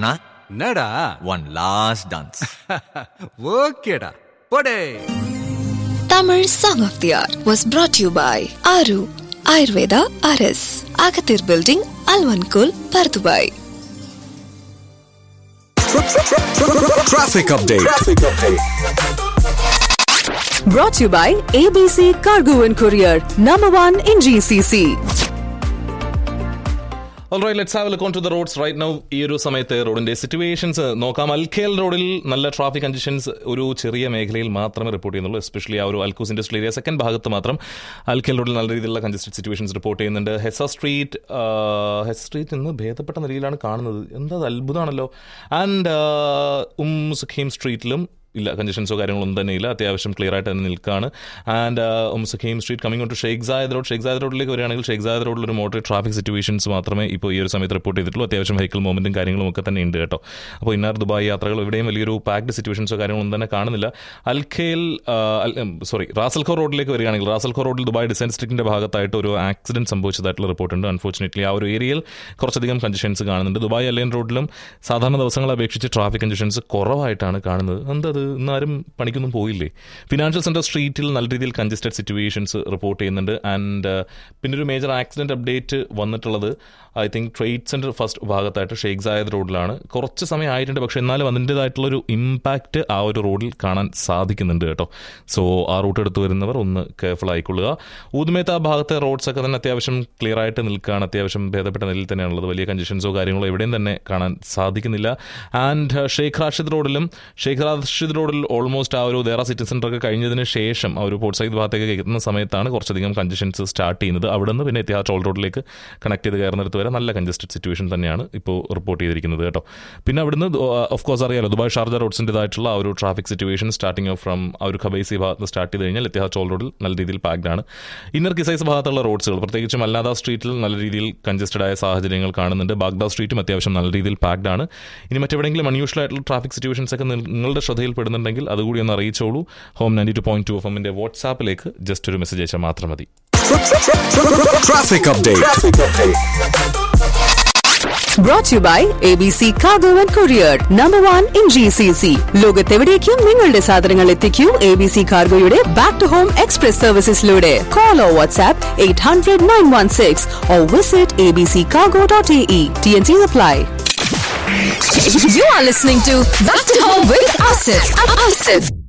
அண்ணா என்னடா one last dance ஓகேடா போடே Tamil Song of the Hour was brought to you by Aru Ayurveda RS, Agathir Building, Alvankul, Pardubai. Traffic update. Brought to you by ABC Cargo and Courier, number one in GCC. Alright let's have look on to the roads right now ഈ ഒരു സമയത്ത് റോഡിന്റെ situations നോക്കാം Al Khail റോഡിൽ നല്ല traffic conditions ഒരു ചെറിയ മേഖലയിൽ മാത്രമേ റിപ്പോർട്ട് ചെയ്യുന്നുള്ളൂ എസ്പെഷ്യലി ആ ഒരു അൽക്കൂസ് ഇൻഡസ്ട്രിയൽ ഏരിയ സെക്കൻഡ് ഭാഗത്ത് മാത്രം അൽഖേൽ റോഡിൽ നല്ല രീതിയിലുള്ള കൺജസ്റ്റഡ് സിറ്റുവേഷൻസ് റിപ്പോർട്ട് ചെയ്യുന്നുണ്ട് ഹെസ സ്ട്രീറ്റ് ഹെസ സ്ട്രീറ്റ് ഇന്ന് ഭേദപ്പെട്ട നിലയിലാണ് കാണുന്നത് എന്താ അത് അത്ഭുതമാണല്ലോ ആൻഡ് ഉം സുഖീം സ്ട്രീറ്റിലും ഇല്ല കണ്ടീഷൻസോ കാര്യങ്ങളൊന്നും തന്നെ ഇല്ല അത്യാവശ്യം ക്ലിയർ ആയിട്ട് തന്നെ നിൽക്കുകയാണ് ആൻഡ് ഉം സഖീം street coming to Sheikh Zayed road Sheikh Zayed റോഡിലേക്ക് വരികയാണെങ്കിൽ ഷേഖ് സായദ് റോഡിൽ ഒരു മോട്ടോർ ട്രാഫിക് സിറ്റുവേഷൻസ് മാത്രമേ ഇപ്പോൾ ഈ ഒരു സമയത്ത് റിപ്പോർട്ട് ചെയ്തിട്ടുള്ളൂ അത്യാവശ്യം വെഹിക്കിൾ മൂവ്മെന്റും കാര്യങ്ങളും ഒക്കെ തന്നെ ഉണ്ട് കേട്ടോ അപ്പോൾ ഇന്നാർ ദുബായ് യാത്രകൾ ഇവിടെയും വലിയൊരു പാക്ഡ് സിറ്റുവേഷൻസോ കാര്യങ്ങളൊന്നും തന്നെ കാണുന്നില്ല അൽഖേൽ സോറി റാസൽഖോർ റോഡിലേക്ക് വരികയാണെങ്കിൽ റാസൽഖോർ റോഡിൽ ദുബായ് ഡിസൈൻ ഡിസ്ട്രിക്റ്റിന്റെ ഭാഗത്തായിട്ട് ഒരു ആക്സിഡന്റ് സംഭവിച്ചതായിട്ടുള്ള റിപ്പോർട്ടുണ്ട് അൺഫോർച്ചുനേറ്റ്ലി ആ ഒരു ഏരിയയിൽ കുറച്ചധികം കണ്ടീഷൻസ് കാണുന്നുണ്ട് ദുബായ് അലൈൻ റോഡിലും സാധാരണ ദിവസങ്ങളെ അപേക്ഷിച്ച് ട്രാഫിക് കണ്ടീഷൻസ് കുറവായിട്ടാണ് കാണുന്നത് എന്തത് ഇന്നാരും പണിക്കൊന്നും പോയില്ലേ ഫിനാൻഷ്യൽ സെന്റർ സ്ട്രീറ്റിൽ നല്ല രീതിയിൽ കൺജസ്റ്റഡ് സിറ്റുവേഷൻസ് റിപ്പോർട്ട് ചെയ്യുന്നുണ്ട് ആൻഡ് പിന്നെ ഒരു മേജർ ആക്സിഡന്റ് അപ്ഡേറ്റ് വന്നിട്ടുള്ളത് I think trade centre first ഭാഗത്തായിട്ട് ഷെയ്ഖ് സായദ് റോഡിലാണ് കുറച്ച് സമയം ആയിട്ടുണ്ട് പക്ഷേ എന്നാലും അതിൻ്റെതായിട്ടുള്ളൊരു ഇമ്പാക്റ്റ് ആ ഒരു റോഡിൽ കാണാൻ സാധിക്കുന്നുണ്ട് കേട്ടോ സോ ആ റൂട്ട് എടുത്ത് വരുന്നവർ ഒന്ന് കെയർഫുൾ ആയിക്കൊള്ളുക ഊതുമേത്ത ആ ഭാഗത്തെ റോഡ്സ് ഒക്കെ തന്നെ അത്യാവശ്യം ക്ലിയർ ആയിട്ട് നിൽക്കുകയാണ് അത്യാവശ്യം ഭേദപ്പെട്ട നിലയിൽ തന്നെയാണുള്ളത് വലിയ കണ്ടീഷൻസോ കാര്യങ്ങളോ എവിടെയും തന്നെ കാണാൻ സാധിക്കുന്നില്ല ആൻഡ് ഷെയ്ഖ് റാഷിദ് റോഡിലും ഷെയ്ഖ് റാഷിദ് റോഡിൽ ഓൾമോസ്റ്റ് ആ ഒരു ദേറ സിറ്റി സെന്റർ ഒക്കെ കഴിഞ്ഞതിന് ശേഷം ആ ഒരു പോർട്ട് സൈഡ് ഭാഗത്തേക്ക് എത്തുന്ന സമയത്താണ് കുറച്ചധികം കൺജഷൻസ് സ്റ്റാർട്ട് ചെയ്യുന്നത് അവിടെ നിന്ന് പിന്നെ എത്തിയ ടോൾ റോഡിലേക്ക് കണക്ട് ചെയ്ത് കയറുന്നിടത്ത് വരെ നല്ല കൺജസ്റ്റഡ് സിറ്റുവേഷൻ തന്നെയാണ് ഇപ്പോൾ റിപ്പോർട്ട് ചെയ്തിരിക്കുന്നത് കേട്ടോ പിന്നെ അവിടുന്ന് ഓഫ് കോഴ്സ് അറിയാലോ ദുബായ് ഷാർജ റോഡ്സിൻ്റെതായിട്ടുള്ള ആ ഒരു traffic situation starting off from ആ ഒരു ഖബൈസി ഭാഗത്ത് സ്റ്റാർട്ട് ചെയ്ത് കഴിഞ്ഞാൽ എത്തിയ ടോൾ റോഡിൽ നല്ല രീതിയിൽ പാക്ഡ് ആണ് ഇന്നർ കിസൈസ് ഭാഗത്തുള്ള റോഡ്സുകൾ പ്രത്യേകിച്ചും അല്ലാദ സ്ട്രീറ്റിൽ നല്ല രീതിയിൽ കൺജസ്റ്റഡ് ആയ സാഹചര്യങ്ങൾ കാണുന്നുണ്ട് ബാഗ്ദാ സ്ട്രീറ്റും അത്യാവശ്യം നല്ല രീതിയിൽ പാക്ഡ് ആണ് ഇനി മറ്റെവിടെയെങ്കിലും അൺയൂഷ്വൽ ആയിട്ടുള്ള ട്രാഫിക് സിറ്റുവേഷൻസ് ഒക്കെ നിങ്ങളുടെ ശ്രദ്ധയിൽപ്പെടുന്നുണ്ടെങ്കിൽ അതുകൂടി ഒന്ന് അറിയിച്ചോളൂ home ninety two point two F എമ്മിന്റെ വാട്സാപ്പിലേക്ക് ജസ്റ്റ് ഒരു മെസ്സേജ് അയച്ചാൽ മാത്രം മതി Traffic update. Brought to you by ABC Cargo and Courier, number one in GCC. ലോകത്തെവിടേക്കും നിങ്ങളുടെ സാധനങ്ങൾ എത്തിക്കൂ എ ബി സി കാർഗോയുടെ ബാക്ക് ടു ഹോം എക്സ്പ്രസ് സർവീസസിലൂടെ call or WhatsApp eight hundred nine one six or visit A B C cargo dot A E T N C apply You are listening to Back to Home with Asif. Asif.